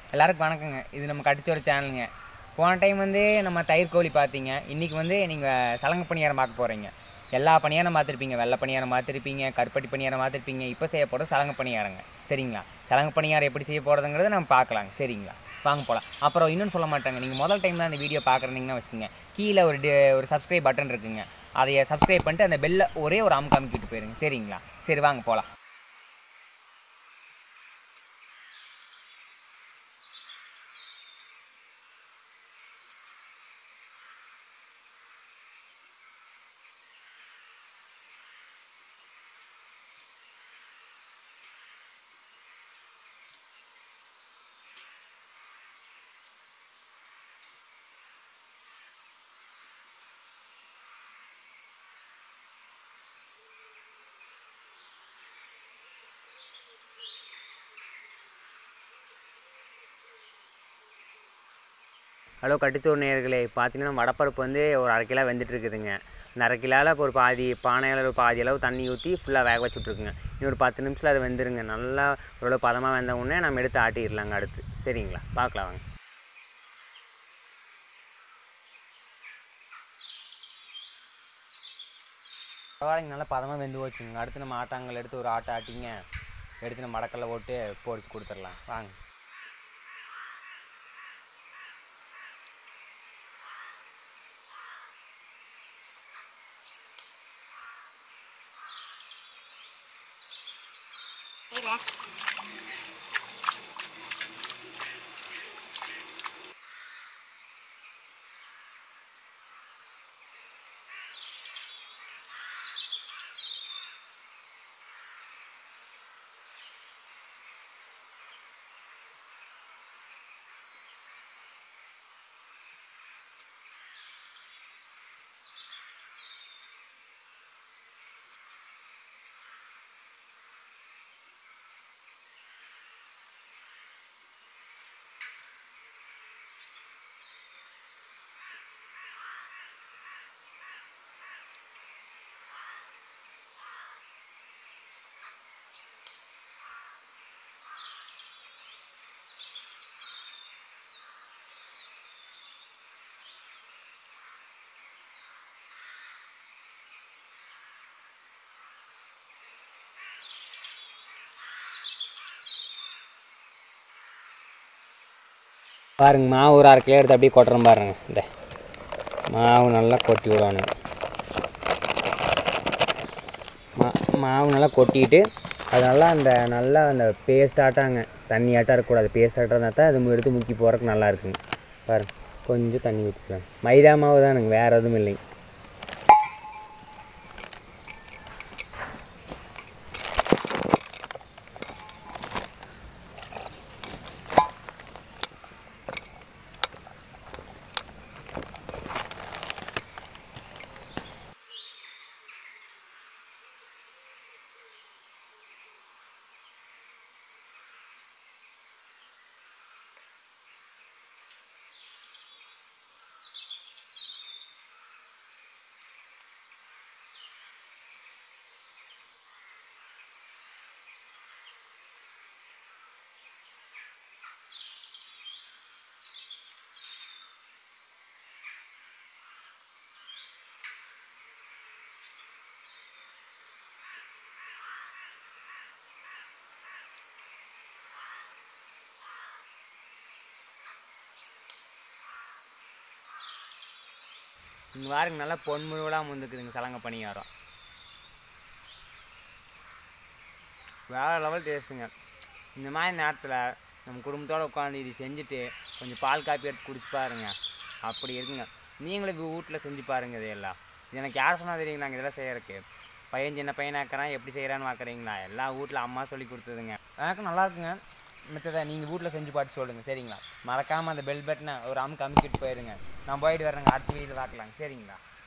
எல்லாருக்கும் வணக்கங்க இது நம்ம கடிச்சோட சேனலுங்க போன டைம் வந்து நம்ம தயிர் கோழி பார்த்தீங்க இன்றைக்கி வந்து நீங்கள் சலங்க பணியாரம் பார்க்க போகிறீங்க எல்லா பணியாரம் பார்த்துருப்பீங்க வெள்ளை பணியாரம் பார்த்துருப்பீங்க கருப்பட்டி பணியாரம் பார்த்துருப்பீங்க இப்போ செய்ய போகிறது சலங்க பணியாரங்க சரிங்களா சலங்க பணியாரம் எப்படி செய்ய போகிறதுங்கிறத நம்ம பார்க்கலாங்க சரிங்களா வாங்க போகலாம் அப்புறம் இன்னொன்று சொல்ல மாட்டாங்க நீங்கள் முதல் டைம் தான் இந்த வீடியோ பார்க்குறீங்கன்னா வச்சுக்கோங்க கீழே ஒரு டி ஒரு சப்ஸ்கிரைப் பட்டன் இருக்குங்க அதை சப்ஸ்கிரைப் பண்ணிட்டு அந்த பெல்லை ஒரே ஒரு அமுக்கு அமுக்கிட்டு போயிருங்க சரிங்களா சரி வாங்க போகலாம் ஹலோ கட்டிச்சோறு நேயர்களே பார்த்தீங்கன்னா வடப்பருப்பு வந்து ஒரு அரை கிலோ வெந்துட்டு இருக்குதுங்க இந்த அரை கிலோவில் இப்போ ஒரு பாதி பானையில் ஒரு பாதி அளவு தண்ணி ஊற்றி ஃபுல்லாக வேக வச்சுட்ருக்குங்க இன்னொரு பத்து நிமிஷத்தில் அது வெந்துருங்க நல்லா ஓரளவு பதமாக வெந்த உடனே நம்ம எடுத்து ஆட்டிடலாங்க அடுத்து சரிங்களா பார்க்கலாம் வாங்க பரவாயில்லைங்க நல்லா பதமாக வெந்து போச்சுங்க அடுத்து நம்ம ஆட்டாங்கல் எடுத்து ஒரு ஆட்டை ஆட்டிங்க எடுத்து நம்ம மடக்கல்ல போட்டு பொடிச்சு கொடுத்துடலாம் வாங்க பாருங்க மாவு ஒரு அரை கிலோ எடுத்து அப்படியே கொட்டுறோம் பாருங்க இந்த மாவு நல்லா கொட்டி விடணும் மா மாவு நல்லா கொட்டிட்டு அது நல்லா அந்த நல்லா அந்த பேஸ்ட் ஆட்டாங்க தண்ணி ஆட்டம் இருக்கக்கூடாது பேஸ்ட் ஆட்டம் இருந்தால் தான் அது எடுத்து முக்கி போகிறதுக்கு நல்லா இருக்குங்க பாருங்க கொஞ்சம் தண்ணி ஊற்றிக்கலாம் மைதா மாவு தானுங்க வேறு எதுவும் இல்லைங்க இந்த வாரம் நல்லா பொன்முருவலாக முந்துக்குதுங்க சலங்க பணியாரம் வேறு லெவல் டேஸ்ட்டுங்க இந்த மாதிரி நேரத்தில் நம்ம குடும்பத்தோடு உட்காந்து இது செஞ்சுட்டு கொஞ்சம் பால் காப்பி எடுத்து குடிச்சு பாருங்க அப்படி இருக்குங்க நீங்களும் வீட்டில் செஞ்சு பாருங்க இதையெல்லாம் இது எனக்கு யார் சொன்னால் தெரியுங்களா இதெல்லாம் செய்யறதுக்கு பையன் சின்ன பையனாக இருக்கிறான் எப்படி செய்கிறான்னு பார்க்குறீங்களா எல்லாம் வீட்டில் அம்மா சொல்லி கொடுத்ததுங்க எனக்கு நல்லா இருக்குங்க மற்றதை நீங்கள் வீட்டில் செஞ்சு பார்த்து சொல்லுங்கள் சரிங்களா மறக்காமல் அந்த பெல் பட்டனை ஒரு அமுக்கு அமுக்கிட்டு போயிருங்க நான் போயிட்டு வரேங்க அடுத்த வீட்டில் பார்க்கலாங்க சரிங்களா